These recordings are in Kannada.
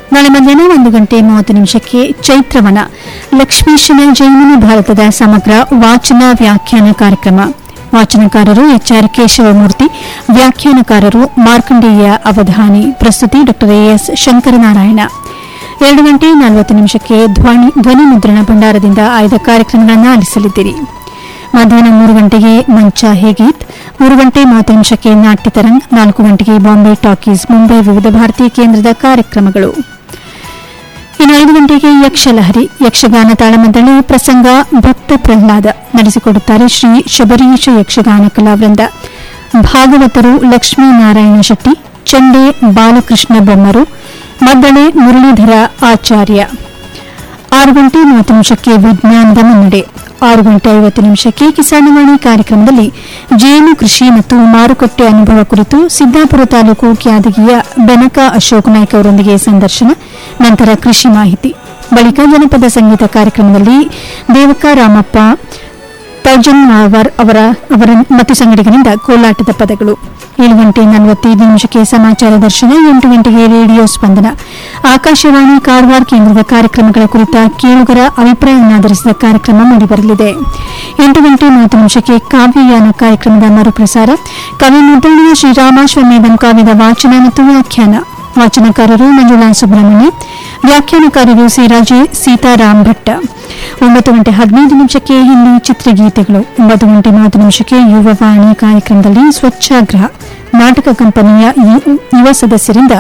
ನಾಳೆ ಮಧ್ಯಾಹ್ನ ಒಂದು ಗಂಟೆ ಮೂವತ್ತು ನಿಮಿಷಕ್ಕೆ ಚೈತ್ರವನ ಲಕ್ಷ್ಮೀಶನ ಜೈಮಿನಿ ಭಾರತದ ಸಮಗ್ರ ವಾಚನ ವ್ಯಾಖ್ಯಾನ ಕಾರ್ಯಕ್ರಮ ವಾಚನಕಾರರು ಎಚ್ ಆರ್ ಕೇಶವಮೂರ್ತಿ ವ್ಯಾಖ್ಯಾನಕಾರರು ಮಾರ್ಕಂಡೇಯ ಅವಧಾನಿ ಪ್ರಸ್ತುತಿ ಡಾ ಎಸ್ ಶಂಕರನಾರಾಯಣ ಎರಡು ಗಂಟೆ ನಲವತ್ತು ನಿಮಿಷಕ್ಕೆ ಧ್ವನಿ ಧ್ವನಿ ಮುದ್ರಣ ಭಂಡಾರದಿಂದ ಆಯ್ದ ಕಾರ್ಯಕ್ರಮಗಳನ್ನು ಆಲಿಸಲಿದ್ದೀರಿ ಮಧ್ಯಾಹ್ನ ಮೂರು ಗಂಟೆಗೆ ಮಂಚ ಹೇಗೀತ್ ಮೂರು ಗಂಟೆ ಮೂವತ್ತು ನಿಮಿಷಕ್ಕೆ ನಾಟ್ಯ ತರಂಗ್ ನಾಲ್ಕು ಗಂಟೆಗೆ ಬಾಂಬೆ ಟಾಕೀಸ್ ಮುಂಬೈ ವಿವಿಧ ಭಾರತೀಯ ಕೇಂದ್ರದ ಕಾರ್ಯಕ್ರಮಗಳು ಇನ್ನು ಐದು ಗಂಟೆಗೆ ಯಕ್ಷಲಹರಿ ಯಕ್ಷಗಾನ ತಾಳಮದ್ದಳೆ ಪ್ರಸಂಗ ಭಕ್ತ ಪ್ರಹ್ಲಾದ ನಡೆಸಿಕೊಡುತ್ತಾರೆ ಶ್ರೀ ಶಬರೀಶ ಯಕ್ಷಗಾನ ಕಲಾವೃಂದ ಭಾಗವತರು ಲಕ್ಷ್ಮೀನಾರಾಯಣ ಶೆಟ್ಟಿ ಚಂಡೆ ಬಾಲಕೃಷ್ಣ ಬೊಮ್ಮರು ಮದ್ದಳೆ ಮುರಳೀಧರ ಆಚಾರ್ಯ ಆರು ಗಂಟೆ ಮೂವತ್ತು ನಿಮಿಷಕ್ಕೆ ವಿಜ್ಞಾನದ ಮುನ್ನಡೆ ಆರು ಗಂಟೆ ಐವತ್ತು ನಿಮಿಷಕ್ಕೆ ಕಿಸಾನವಾಣಿ ಕಾರ್ಯಕ್ರಮದಲ್ಲಿ ಜೇನು ಕೃಷಿ ಮತ್ತು ಮಾರುಕಟ್ಟೆ ಅನುಭವ ಕುರಿತು ಸಿದ್ದಾಪುರ ತಾಲೂಕು ಕ್ಯಾದಗಿಯ ಬೆನಕ ಅಶೋಕ್ ನಾಯ್ಕ ಅವರೊಂದಿಗೆ ಸಂದರ್ಶನ ನಂತರ ಕೃಷಿ ಮಾಹಿತಿ ಬಳಿಕ ಜನಪದ ಸಂಗೀತ ಕಾರ್ಯಕ್ರಮದಲ್ಲಿ ದೇವಕ ರಾಮಪ್ಪ ತರ್ಜನ್ ಮಾವರ್ ಅವರ ಅವರ ಮತ್ತು ಸಂಗಡಿಗರಿಂದ ಕೋಲಾಟದ ಪದಗಳು ಏಳು ಗಂಟೆ ನಲವತ್ತೈದು ನಿಮಿಷಕ್ಕೆ ಸಮಾಚಾರ ದರ್ಶನ ಎಂಟು ಗಂಟೆಗೆ ರೇಡಿಯೋ ಸ್ಪಂದನ ಆಕಾಶವಾಣಿ ಕಾರವಾರ ಕೇಂದ್ರದ ಕಾರ್ಯಕ್ರಮಗಳ ಕುರಿತ ಕೇಳುಗರ ಅಭಿಪ್ರಾಯವನ್ನಾಧರಿಸಿದ ಕಾರ್ಯಕ್ರಮ ಮೂಡಿಬರಲಿದೆ ಎಂಟು ಗಂಟೆ ಮೂವತ್ತು ನಿಮಿಷಕ್ಕೆ ಕಾವ್ಯಯಾನ ಕಾರ್ಯಕ್ರಮದ ಮರುಪ್ರಸಾರ ಕವಿ ಮುದ್ದಣ್ಣಿಯ ಶ್ರೀರಾಮಾಶ್ವಮೇಧಂ ಕಾವ್ಯದ ವಾಚನ ಮತ್ತು ವ್ಯಾಖ್ಯಾನ ವಾಚನಕಾರರು ಮಂಜುಳಾ ಸುಬ್ರಹ್ಮಣ್ಯ ವ್ಯಾಖ್ಯಾನಕಾರರು ಸಿರಾಜೆ ಸೀತಾರಾಮ್ ಭಟ್ಟ ಒಂಬತ್ತು ಗಂಟೆ ಹದಿನೈದು ನಿಮಿಷಕ್ಕೆ ಹಿಂದಿ ಚಿತ್ರಗೀತೆಗಳು ಒಂಬತ್ತು ಗಂಟೆ ಮೂವತ್ತು ನಿಮಿಷಕ್ಕೆ ಯುವವಾಣಿ ಕಾರ್ಯಕ್ರಮದಲ್ಲಿ ಸ್ವಚ್ಛಾಗ್ರಹ ನಾಟಕ ಕಂಪನಿಯ ಯು- ಯುವ ಸದಸ್ಯರಿಂದ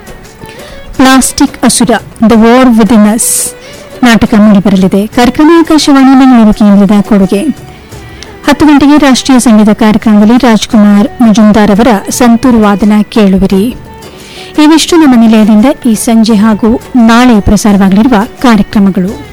ಪ್ಲಾಸ್ಟಿಕ್ ಅಸುರ ದ ವಾರ್ ವಿದಿನ್ ಅಸ್ ನಾಟಕ ಮೂಡಿಬರಲಿದೆ ಕಾರ್ಯಕ್ರಮ ಆಕಾಶವಾಣಿ ಬೆಂಗಳೂರು ಕೇಂದ್ರದ ಕೊಡುಗೆ ಹತ್ತು ಗಂಟೆಗೆ ರಾಷ್ಟ್ರೀಯ ಸಂಗೀತ ಕಾರ್ಯಕ್ರಮದಲ್ಲಿ ರಾಜ್ಕುಮಾರ್ ಮಜುಮ್ದಾರ್ ಅವರ ಸಂತೂರು ವಾದನ ಕೇಳುವಿರಿ ಇವಿಷ್ಟು ನಮ್ಮ ನಿಲಯದಿಂದ ಈ ಸಂಜೆ ಹಾಗೂ ನಾಳೆ ಪ್ರಸಾರವಾಗಲಿರುವ ಕಾರ್ಯಕ್ರಮಗಳು